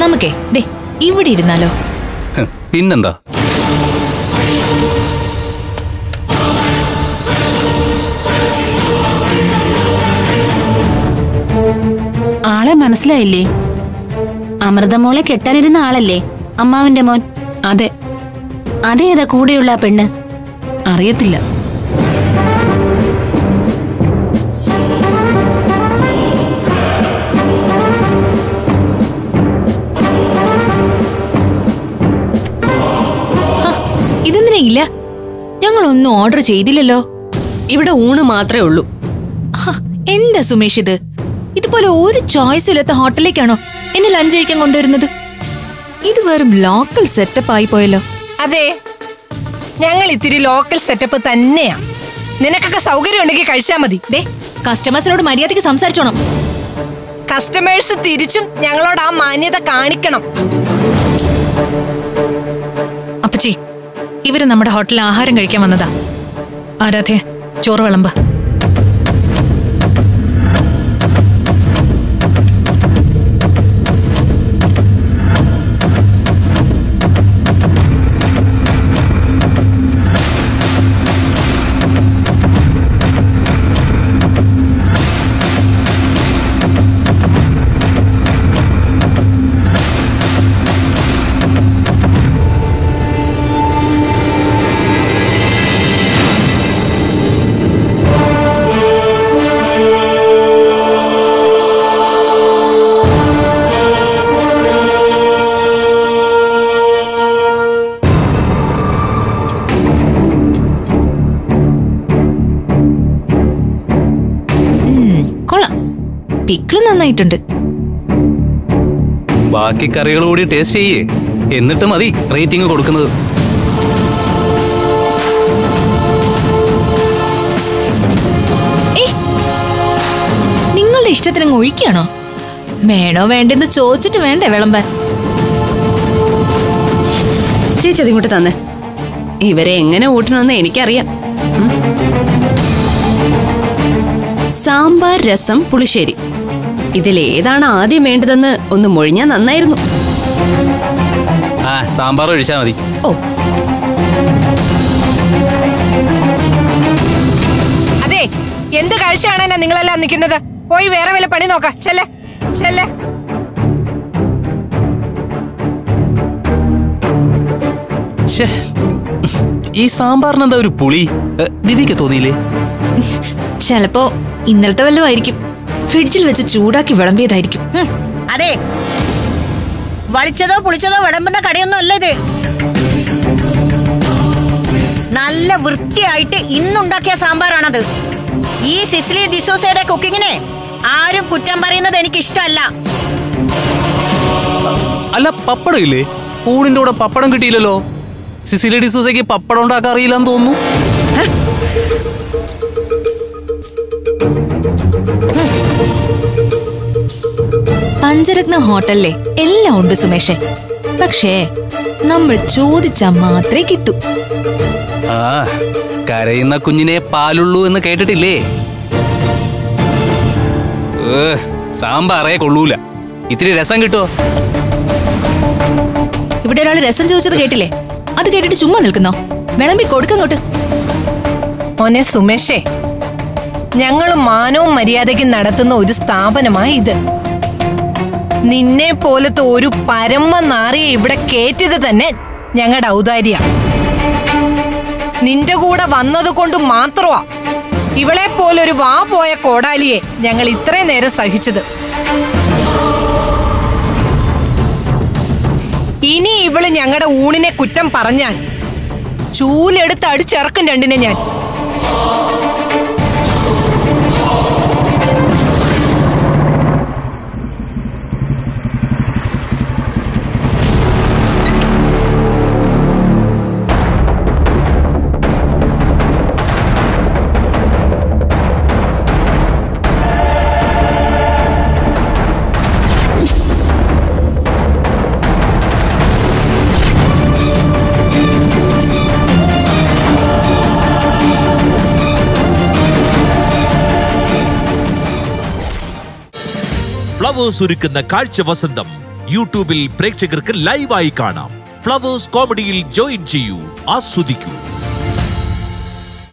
നമുക്കേ ദേ ഇവിടെ ഇരുന്നാലോ ഹ്, പിന്നെന്താ ആളെ മനസ്സിലായില്ലേ അമൃതമോളെ കെട്ടാനിരുന്ന ആളല്ലേ അമ്മാവന്റെ മോൻ അതെ അതേതാ കൂടെയുള്ള ആ പെണ്ണ് അറിയത്തില്ല ഇതെന്തിനാ ഇല്ല ഞങ്ങളൊന്നും ഓർഡർ ചെയ്തില്ലല്ലോ ഇവിടെ ഊണ് മാത്രമേ ഉള്ളൂ ഹ, എന്താ സുമേഷ് ഇത് ഇതുപോലെ ഒരു ചോയ്സ് ഇല്ലാത്ത ഹോട്ടലിലേക്കാണോ എന്നെ ലഞ്ച് കഴിക്കാൻ കൊണ്ടുവരുന്നത് ഇത് വെറും ലോക്കൽ സെറ്റപ്പ് ആയി പോയല്ലോ അതെ ഞങ്ങൾ ഇത്തിരി ലോക്കൽ സെറ്റപ്പ് തന്നെയാ നിനക്കൊക്കെ സൗകര്യം ഉണ്ടെങ്കിൽ കഴിച്ചാൽ മതി ദേ കസ്റ്റമേഴ്സിനോട് മര്യാദയ്ക്ക് സംസാരിച്ചോണം കസ്റ്റമേഴ്സ് തിരിച്ചും ഞങ്ങളോട് ആ മാന്യത കാണിക്കണം അപ്പച്ചി ഇവര് നമ്മുടെ ഹോട്ടലിൽ ആഹാരം കഴിക്കാൻ വന്നതാ ആരാധ്യ ചോറ് വിളമ്പ് കൊള്ളാം പിക്കിള് നന്നായിട്ടുണ്ട് ബാക്കി കറികൾ കൂടി ടേസ്റ്റ് ചെയ്യേ എന്നിട്ട് മതി റേറ്റിംഗ് കൊടുക്കുന്നത് ഏയ് നിങ്ങളുടെ ഇഷ്ടത്തിനങ്ങ് ഒഴിക്കുകയാണോ വേണോ വേണ്ടെന്ന് ചോദിച്ചിട്ട് വേണ്ടേ വിളമ്പാൻ ചേച്ചി അതിങ്ങോട്ട് തന്നെ ഇവരെ എങ്ങനെ ഊട്ടണമെന്ന് എനിക്കറിയാം ഉം. സാമ്പാർ രസം പുളിശ്ശേരി ഇതിലേതാണ് ആദ്യം വേണ്ടതെന്ന് ഒന്ന് മൊഴിഞ്ഞാ നന്നായിരുന്നു ആ സാമ്പാർ ഒഴിച്ചാൽ മതി ഓ അതെ എന്ത് കാഴ്ച കാണാനാ നിങ്ങളെല്ലാം നിൽക്കുന്നത് പോയി വേറെ വല്ല പണി നോക്ക ചെല്ലേ ചെല്ലേ ഛേ, ഈ സാമ്പാറിന് എന്താ ഒരു പുളി ഏ, ദിവ്യക്ക് തോന്നിയില്ലേ ചിലപ്പോ ഇന്നലത്തെ വല്ലതും ആയിരിക്കും ഫ്രിഡ്ജിൽ വെച്ച് ചൂടാക്കി വിളമ്പിയതായിരിക്കും ഹും, അതെ വളിച്ചതോ പുളിച്ചതോ വിളമ്പുന്ന കടയൊന്നും അല്ല ഇത് നല്ല വൃത്തിയായിട്ട് ഇന്നുണ്ടാക്കിയ സാമ്പാറാണത് ഈ സിസിലി ഡിസോസയുടെ കുക്കിങ്ങിനെ ആരും കുറ്റം പറയുന്നത് എനിക്ക് ഇഷ്ടമല്ല അല്ല പപ്പടം ഇല്ലേ ഊണിന്റെ കൂടെ പപ്പടം കിട്ടിയില്ലല്ലോ സിസിലി ഡിസൂസയ്ക്ക് പപ്പടം ഉണ്ടാക്കാൻ അറിയില്ലെന്ന് തോന്നുന്നു പഞ്ചരത്ന ഹോട്ടലിലെ എല്ലാം ഉണ്ട് സുമേഷേ പക്ഷേ നമ്മൾ ചോദിച്ചാൽ മാത്രമേ കിട്ടൂ ആ കരയുന്ന കുഞ്ഞിനെ പാലുള്ളൂ എന്ന് കേട്ടിട്ടില്ലേ ഏ, സാമ്പാറേ കൊള്ളൂല ഇത്തിരി രസം കിട്ടുമോ ഇവിടെ ഒരാൾ രസം ചോദിച്ചത് കേട്ടില്ലേ അത് കേട്ടിട്ട് ചുമ്മാ നിൽക്കുന്നോ വിളമ്പി കൊടുക്കങ്ങോട്ട് മോനെ സുമേഷേ ഞങ്ങൾ മാനവും മര്യാദയ്ക്കും നടത്തുന്ന ഒരു സ്ഥാപനമായി ഇത് നിന്നെ പോലത്തെ ഒരു പരമ നാറിയെ ഇവിടെ കേറ്റത് തന്നെ ഞങ്ങളുടെ ഔദാര്യ നിന്റെ കൂടെ വന്നത് കൊണ്ട് മാത്രമാ ഇവളെ പോലൊരു വാ പോയ കോടാലിയെ ഞങ്ങൾ ഇത്രയും നേരം സഹിച്ചത് ഇനി ഇവള് ഞങ്ങളുടെ ഊണിനെ കുറ്റം പറഞ്ഞാൽ ചൂലെടുത്ത് അടിച്ചിറക്കും രണ്ടിനെ ഞാൻ ഫ്ലവേഴ്സ് ഒരുക്കുന്ന കാഴ്ച വസന്തം യൂട്യൂബിൽ പ്രേക്ഷകർക്ക് ലൈവായി കാണാം ഫ്ലവേഴ്സ് കോമഡിയിൽ ജോയിൻ ചെയ്യൂ ആസ്വദിക്കൂ